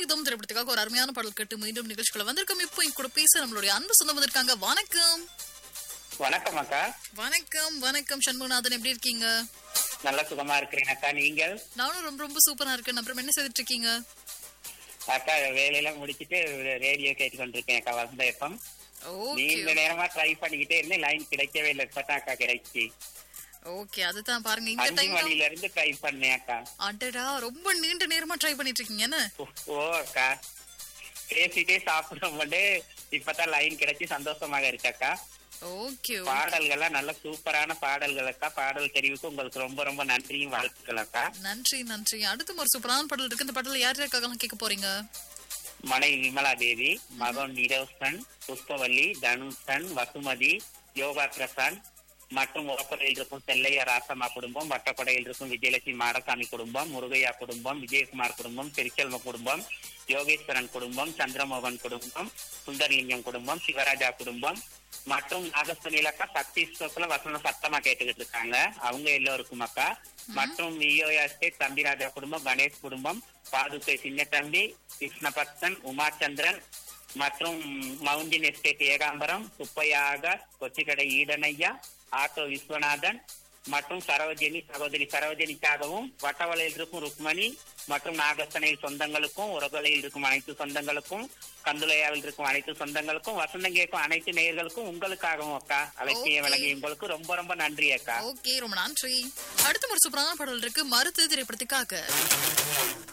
ஆயுதம் திரைப்படத்துக்காக ஒரு அருமையான பாடல் கேட்டு மீண்டும் நிகழ்ச்சிக்குள்ள வந்திருக்கோம் இப்போ என் கூட பேச நம்மளுடைய அன்பு சொந்தம் வந்திருக்காங்க வணக்கம் வணக்கம் அக்கா வணக்கம் வணக்கம் சண்முகநாதன் எப்படி இருக்கீங்க நல்ல சுகமா இருக்கிறேன் அக்கா நீங்கள் நானும் ரொம்ப ரொம்ப சூப்பரா இருக்கேன் அப்புறம் என்ன செய்துட்டு இருக்கீங்க அக்கா வேலையெல்லாம் முடிச்சிட்டு ரேடியோ கேட்டு கொண்டிருக்கேன் அக்கா வசந்த எப்பம் ஓகே நீண்ட நேரமா ட்ரை பண்ணிக்கிட்டே இருந்தேன் லைன் கிடைக்கவே இல்லை இப்பதான் அக்கா கிடைச்சி ஓகே அதுதான் பாருங்க இந்த அஞ்சு டைம் மணில இருந்து ட்ரை பண்ணேன் அக்கா அடடா ரொம்ப நீண்ட நேரமா ட்ரை பண்ணிட்டு இருக்கீங்க என்ன ஓ, ஓ அக்கா பேசிட்டே சாப்பிடும் போது இப்பதான் லைன் கிடைச்சி சந்தோஷமாக இருக்கு அக்கா ஓகே பாடல்கள்லாம் நல்ல சூப்பரான பாடல்கள் அக்கா பாடல் தெரிவுக்கு உங்களுக்கு ரொம்ப ரொம்ப நன்றியும் வாழ்த்துக்கள் அக்கா நன்றி நன்றி அடுத்து ஒரு சூப்பரான பாடல் இருக்கு இந்த பாடல் யார் யாருக்காக கேட்க போறீங்க மனைவி விமலா தேவி மகன் நிரோசன் புஷ்பவல்லி தனுஷன் வசுமதி யோகா பிரசாந்த் மற்றும் உரப்படையில் இருக்கும் செல்லையா ராசம்மா குடும்பம் வட்டப்படையில் இருக்கும் விஜயலட்சுமி மாடசாமி குடும்பம் முருகையா குடும்பம் விஜயகுமார் குடும்பம் திருச்செல்வ குடும்பம் யோகேஸ்வரன் குடும்பம் சந்திரமோகன் குடும்பம் சுந்தரலிங்கம் குடும்பம் சிவராஜா குடும்பம் மற்றும் நாகஸ்வனி இலக்கா சக்தி ஸ்டோக்ல வசனம் சத்தமா கேட்டுக்கிட்டு இருக்காங்க அவங்க எல்லோருக்கும் அக்கா மற்றும் விஓயா ஸ்டேட் தம்பிராஜா குடும்பம் கணேஷ் குடும்பம் பாதுகை சின்னத்தம்பி கிருஷ்ணபக்தன் உமாச்சந்திரன் மற்றும் மவுண்டின் எஸ்டேட் ஏகாம்பரம் சுப்பையாக கொச்சிக்கடை ஈடனையா ஆட்டோ விஸ்வநாதன் மற்றும் சரோஜினி சகோதரி சரோஜினிக்காகவும் வட்டவளையில் இருக்கும் ருக்மணி மற்றும் நாகஸ்தனையில் சொந்தங்களுக்கும் உரகலையில் இருக்கும் அனைத்து சொந்தங்களுக்கும் கந்துளையாவில் இருக்கும் அனைத்து சொந்தங்களுக்கும் வசந்தம் கேட்கும் அனைத்து நேயர்களுக்கும் உங்களுக்காகவும் அக்கா அலட்சிய Okay. விலகி உங்களுக்கு ரொம்ப ரொம்ப நன்றி அக்கா ஓகே ரொம்ப நன்றி அடுத்து ஒரு சூப்பரான பாடல் இருக்கு மருத்து திரைப்படத்துக்காக